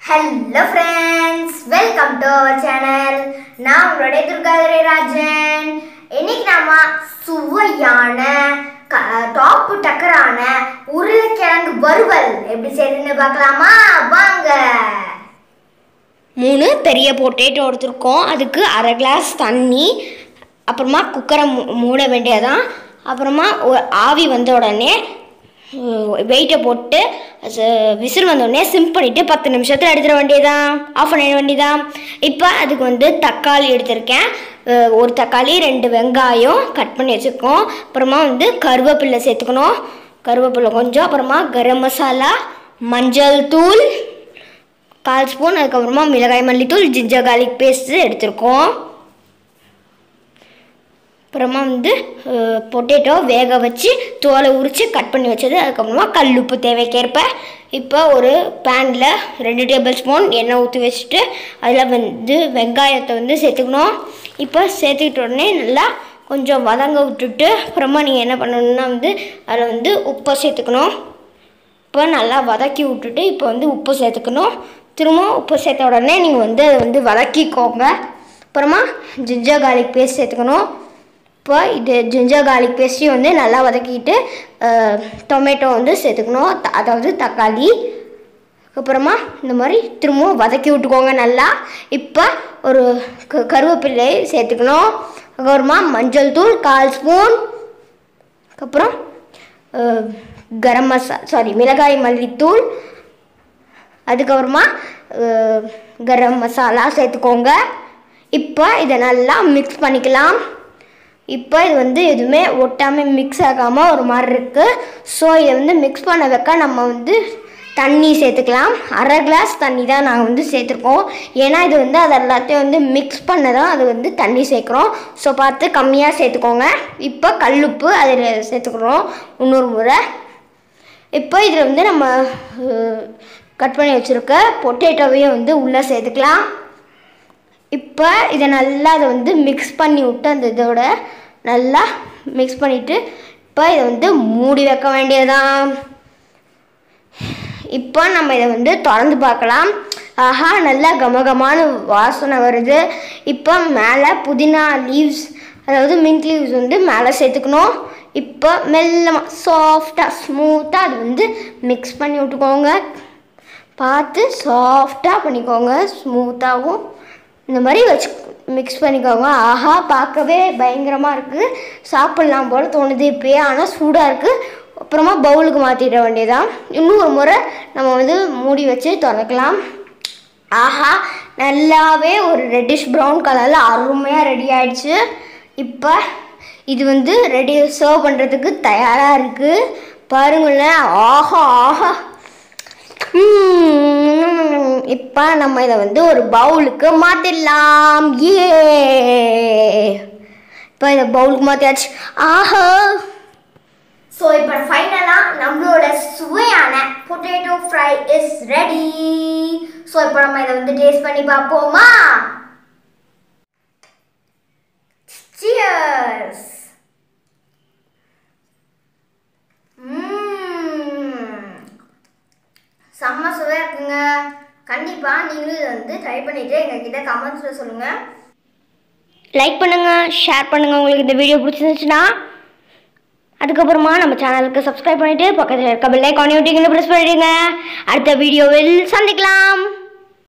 Hello friends welcome to our channel நான் உங்களுடைய துர்காதுரை ராஜன் இன்னைக்கு நாம சுவையான டாப்பு டக்கரான உருளைக்கிழங்கு வறுவல் எப்படி செய்யுதுன்னு பார்க்கலாமா வாங்க மூணு பெரிய பொட்டேட்டோ எடுத்திருக்கோம் அதுக்கு அரை கிளாஸ் தண்ணி அப்புறமா குக்கரை மூ மூட வேண்டியதான் அப்புறமா ஒ- ஆவி வந்த உடனே வெயிட்டை போட்டு விசில் வந்த உடனே சிம் பண்ணிவிட்டு பத்து நிமிஷத்தில் எடுத்துட வேண்டியதான் ஆஃப் பண்ணிட வேண்டியதான் இப்போ அதுக்கு வந்து தக்காளி எடுத்திருக்கேன் அஹ் ஒரு தக்காளி ரெண்டு வெங்காயம் கட் பண்ணி வச்சுருக்கோம் அப்புறமா வந்து கருவேப்பிலை சேர்த்துக்கணும் கருவேப்பிலை கொஞ்சம் அப்புறமா கரம் மசாலா மஞ்சள் தூள் கால் ஸ்பூன் அதுக்கப்புறமா மிளகாய் மல்லித்தூள் ஜிஞ்சர் கார்லிக் பேஸ்ட்டு எடுத்திருக்கோம் அப்புறமா வந்து பொட்டேட்டோ வேக வச்சு தோலை உரித்து கட் பண்ணி வச்சது அதுக்கப்புறமா கல் உப்பு தேவைக்கேற்ப இப்போ ஒரு பேனில் ரெண்டு டேபிள் ஸ்பூன் எண்ணெய் ஊற்றி வச்சுட்டு அதில் வந்து வெங்காயத்தை வந்து சேர்த்துக்கணும் இப்போ சேர்த்துக்கிட்ட உடனே நல்லா கொஞ்சம் வதங்க விட்டுட்டு அப்புறமா நீங்கள் என்ன பண்ணணும்னா வந்து அதில் வந்து உப்பை சேர்த்துக்கணும் இப்போ நல்லா வதக்கி விட்டுட்டு இப்போ வந்து உப்பு சேர்த்துக்கணும் திரும்ப உப்பு சேர்த்த உடனே நீங்கள் வந்து அதை வந்து வதக்கிக்கோங்க அப்புறமா ஜிஞ்சர் கார்லிக் பேஸ்ட் சேர்த்துக்கணும் இப்போ இது ஜிஞ்சர் கார்லிக் பேஸ்ட்டையும் வந்து நல்லா வதக்கிட்டு டொமேட்டோ வந்து சேர்த்துக்கணும் த- அதாவது தக்காளி அப்புறமா இந்த மாதிரி திரும்பவும் வதக்கி விட்டுக்கோங்க நல்லா இப்போ ஒரு க கருவேப்பிலை சேர்த்துக்கணும் அப்புறமா மஞ்சள் தூள் கால் ஸ்பூன் அதுக்கப்புறம் அஹ், கரம் மசா சாரி மிளகாய் மல்லித்தூள் அதுக்கப்புறமா அஹ், கரம் மசாலா சேர்த்துக்கோங்க இப்போ இதை நல்லா மிக்ஸ் பண்ணிக்கலாம் இப்போ இது வந்து எதுவுமே ஒட்டாமல் மிக்ஸ் ஆகாமல் ஒரு மாதிரி இருக்குது ஸோ இதை வந்து மிக்ஸ் பண்ண வைக்க நம்ம வந்து தண்ணி சேர்த்துக்கலாம் அரை கிளாஸ் தண்ணி தான் நாங்கள் வந்து சேர்த்துருக்கோம் ஏன்னா இது வந்து அது எல்லாத்தையும் வந்து மிக்ஸ் பண்ண தான் அது வந்து தண்ணி சேர்க்குறோம் ஸோ பார்த்து கம்மியாக சேர்த்துக்கோங்க இப்போ கல்லுப்பு அதில் சேர்த்துக்கிறோம் இன்னொரு முறை இப்போ இதில் வந்து நம்ம கட் பண்ணி வச்சுருக்க பொட்டேட்டோவையும் வந்து உள்ளே சேர்த்துக்கலாம் இப்போ இதை நல்லா அதை வந்து மிக்ஸ் பண்ணி விட்டு அந்த இதோட நல்லா மிக்ஸ் பண்ணிவிட்டு இப்போ இதை வந்து மூடி வைக்க வேண்டியதுதான் இப்போ நம்ம இதை வந்து திறந்து பார்க்கலாம் ஆஹா நல்லா கமகமான வாசனை வருது இப்போ மேலே புதினா லீவ்ஸ் அதாவது மின்ட் லீவ்ஸ் வந்து மேலே சேர்த்துக்கணும் இப்போ மெல்லமாக சாஃப்டாக ஸ்மூத்தாக அது வந்து மிக்ஸ் பண்ணி விட்டுக்கோங்க பார்த்து சாஃப்டாக பண்ணிக்கோங்க ஸ்மூத்தாகவும் இந்த மாதிரி வச்சு மிக்ஸ் பண்ணிக்கோங்க ஆஹா பார்க்கவே பயங்கரமாக இருக்குது சாப்பிட்லாம் போல் தோணுது இப்போயே ஆனால் சூடாக இருக்குது அப்புறமா பவுலுக்கு மாற்றிட வேண்டியதான் இன்னும் ஒரு முறை நம்ம வந்து மூடி வச்சு திறக்கலாம் ஆஹா நல்லாவே ஒரு ரெட்டிஷ் ப்ரௌன் கலரில் அருமையாக ரெடி ஆயிடுச்சு இப்போ இது வந்து ரெடி சர்வ் பண்ணுறதுக்கு தயாராக இருக்குது பாருங்களேன் ஆஹா ஆஹா இப்போ நம்ம இதை வந்து ஒரு பவுலுக்கு மாற்றிடலாம் ஏ இப்போ இதை பவுலுக்கு மாற்றியாச்சு ஆஹா ஸோ இப்போ ஃபைனலாக நம்மளோட சுவையான potato fry is ready so இப்போ நம்ம இதை வந்து டேஸ்ட் பண்ணி பார்ப்போமா Cheers! ம்ம். செம்ம சுவையாக இருக்குங்க கண்டிப்பாக நீங்களும் இதை வந்து ட்ரை பண்ணிவிட்டு எங்ககிட்ட கமெண்ட்ஸில் சொல்லுங்கள் லைக் பண்ணுங்கள் ஷேர் பண்ணுங்கள் உங்களுக்கு இந்த வீடியோ பிடிச்சிருந்துச்சுன்னா அதுக்கப்புறமா நம்ம சேனலுக்கு சப்ஸ்கிரைப் பண்ணிவிட்டு பக்கத்தில் இருக்க பெல் ஐக்கானையும் ப்ரெஸ் பண்ணிடுங்க அடுத்த வீடியோவில் சந்திக்கலாம்